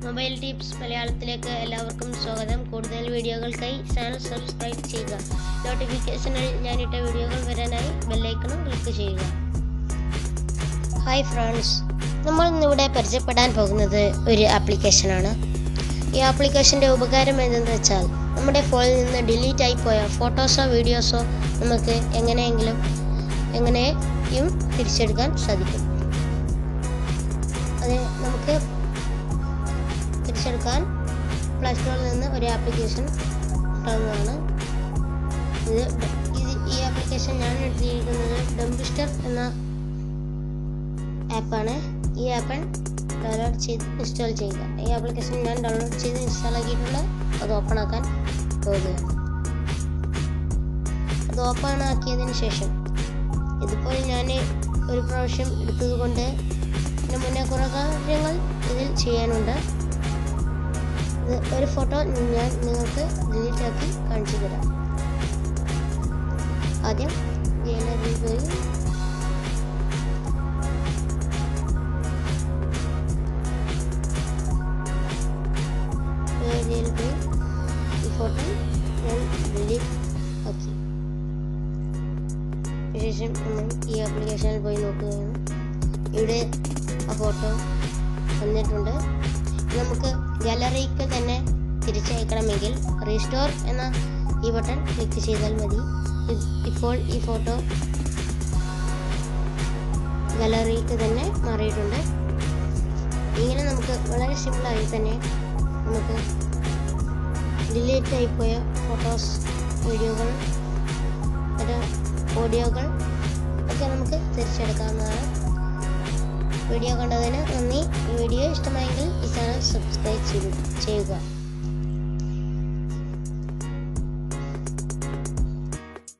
mobile tips മലയാളത്തിലേക്ക് എല്ലാവർക്കും സ്വാഗതം കൂടുതൽ വീഡിയോകൾക്കായി ചാനൽ സബ്സ്ക്രൈബ് ചെയ്യുക നോട്ടിഫിക്കേഷനിൽ ഞാനിട്ട വീഡിയോകൾ വരാനായി ബെല്ലൈക്കണും ക്ലിക്ക് ചെയ്യുക ഹായ് ഫ്രണ്ട്സ് നമ്മൾ ഇന്നിവിടെ പരിചയപ്പെടാൻ പോകുന്നത് ഒരു ആപ്ലിക്കേഷനാണ് ഈ ആപ്ലിക്കേഷൻ്റെ ഉപകാരം എന്തെന്ന് വെച്ചാൽ നമ്മുടെ ഫോണിൽ നിന്ന് ഡിലീറ്റ് ആയി പോയ ഫോട്ടോസോ വീഡിയോസോ നമുക്ക് എങ്ങനെയെങ്കിലും എങ്ങനെയും തിരിച്ചെടുക്കാൻ സാധിക്കും അത് നമുക്ക് തിരിച്ചെടുക്കാൻ പ്ലേ സ്റ്റോറിൽ നിന്ന് ഒരു ആപ്ലിക്കേഷൻ ഉണ്ടാകുന്നതാണ് ഇത് ഇത് ഈ ആപ്ലിക്കേഷൻ ഞാൻ എടുത്തിരിക്കുന്നത് ഡംബിസ്റ്റർ എന്ന ആപ്പാണ് ഈ ആപ്പ് ഡൗൺലോഡ് ചെയ്ത് ഇൻസ്റ്റാൾ ചെയ്യുക ഈ ആപ്ലിക്കേഷൻ ഞാൻ ഡൗൺലോഡ് ചെയ്ത് ഇൻസ്റ്റാൾ ആക്കിയിട്ടുണ്ട് അത് ഓപ്പൺ ആക്കാൻ പോവുകയാണ് അത് ഓപ്പൺ ആക്കിയതിന് ശേഷം ഇതിപ്പോൾ ഞാൻ ഒരു പ്രാവശ്യം എടുത്തത് കൊണ്ട് ഇതിന് മുന്നേ കുറേ കാര്യങ്ങൾ ഇതിൽ ചെയ്യാനുണ്ട് ഇത് ഒരു ഫോട്ടോ ഞാൻ നിങ്ങൾക്ക് ഡിലീറ്റ് ആക്കി കാണിച്ചു തരാം ആദ്യം ഗാലറിയിൽ പോയി ഗാലറിയിൽ പോയി ഈ ഫോട്ടോ ഞാൻ ഡിലീറ്റ് ആക്കി ശേഷം നമ്മൾ ഈ ആപ്ലിക്കേഷനിൽ പോയി നോക്കുകയാണ് ഇവിടെ ആ ഫോട്ടോ വന്നിട്ടുണ്ട് നമുക്ക് ഗാലറിക്ക് തന്നെ തിരിച്ചയക്കണമെങ്കിൽ റീസ്റ്റോർ എന്ന ഈ ബട്ടൺ ക്ലിക്ക് ചെയ്താൽ മതി ഇ- ഇപ്പോൾ ഈ ഫോട്ടോ ഗാലറിക്ക് തന്നെ മാറിയിട്ടുണ്ട് ഇങ്ങനെ നമുക്ക് വളരെ സിമ്പിളായി തന്നെ നമുക്ക് ഡിലീറ്റ് ആയിപ്പോയ ഫോട്ടോസ് വീഡിയോകൾ മറ്റ് ഓഡിയോകൾ ഒക്കെ നമുക്ക് തിരിച്ചെടുക്കാവുന്നതാണ് വീഡിയോ കണ്ടതിന് നന്ദി ഈ വീഡിയോ ഇഷ്ടമായെങ്കിൽ ഈ ചാനൽ സബ്സ്ക്രൈബ് ചെയ്തു ചെയ്യുക